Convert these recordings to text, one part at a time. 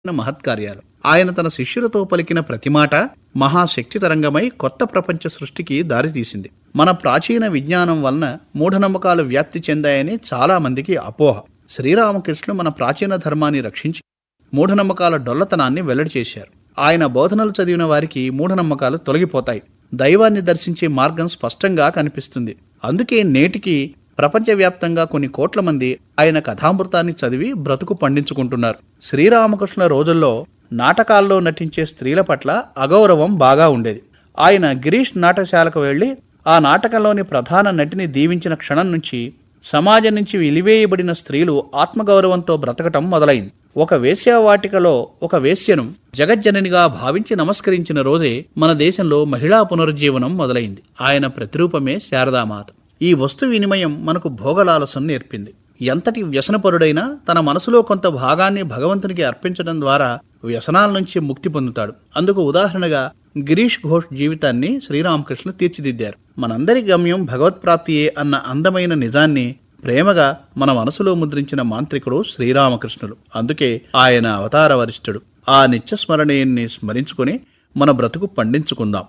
మహత్కార్యాలు ఆయన తన శిష్యులతో పలికిన ప్రతి మాట మహాశక్తి తరంగమై కొత్త ప్రపంచ సృష్టికి దారితీసింది మన ప్రాచీన విజ్ఞానం వలన మూఢనమ్మకాలు వ్యాప్తి చెందాయని చాలా మందికి అపోహ శ్రీరామకృష్ణులు మన ప్రాచీన ధర్మాన్ని రక్షించి మూఢనమ్మకాల డొల్లతనాన్ని వెల్లడి చేశారు ఆయన బోధనలు చదివిన వారికి మూఢనమ్మకాలు తొలగిపోతాయి దైవాన్ని దర్శించే మార్గం స్పష్టంగా కనిపిస్తుంది అందుకే నేటికి ప్రపంచవ్యాప్తంగా కొన్ని కోట్ల మంది ఆయన కథామృతాన్ని చదివి బ్రతుకు పండించుకుంటున్నారు శ్రీరామకృష్ణ రోజుల్లో నాటకాల్లో నటించే స్త్రీల పట్ల అగౌరవం బాగా ఉండేది ఆయన గిరీష్ నాటశాలకు వెళ్లి ఆ నాటకంలోని ప్రధాన నటిని దీవించిన క్షణం నుంచి సమాజం నుంచి వెలివేయబడిన స్త్రీలు ఆత్మగౌరవంతో బ్రతకటం మొదలైంది ఒక వేశ్యావాటికలో ఒక వేశ్యను జగజ్జననిగా భావించి నమస్కరించిన రోజే మన దేశంలో మహిళా పునరుజ్జీవనం మొదలైంది ఆయన ప్రతిరూపమే శారదామాత ఈ వస్తు వినిమయం మనకు భోగలాలసం నేర్పింది ఎంతటి వ్యసనపరుడైనా తన మనసులో కొంత భాగాన్ని భగవంతునికి అర్పించడం ద్వారా వ్యసనాల నుంచి ముక్తి పొందుతాడు అందుకు ఉదాహరణగా గిరీష్ ఘోష్ జీవితాన్ని శ్రీరామకృష్ణ తీర్చిదిద్దారు మనందరి గమ్యం భగవత్ప్రాప్తియే అన్న అందమైన నిజాన్ని ప్రేమగా మన మనసులో ముద్రించిన మాంత్రికుడు శ్రీరామకృష్ణుడు అందుకే ఆయన అవతార వరిష్ఠుడు ఆ నిత్యస్మరణీయుణ్ణి స్మరించుకుని మన బ్రతుకు పండించుకుందాం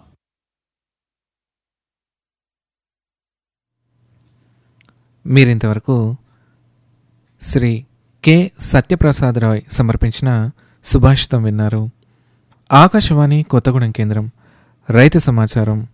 మీరింతవరకు శ్రీ కె సత్యప్రసాదరాయ్ సమర్పించిన సుభాషితం విన్నారు ఆకాశవాణి కొత్తగూడెం కేంద్రం రైతు సమాచారం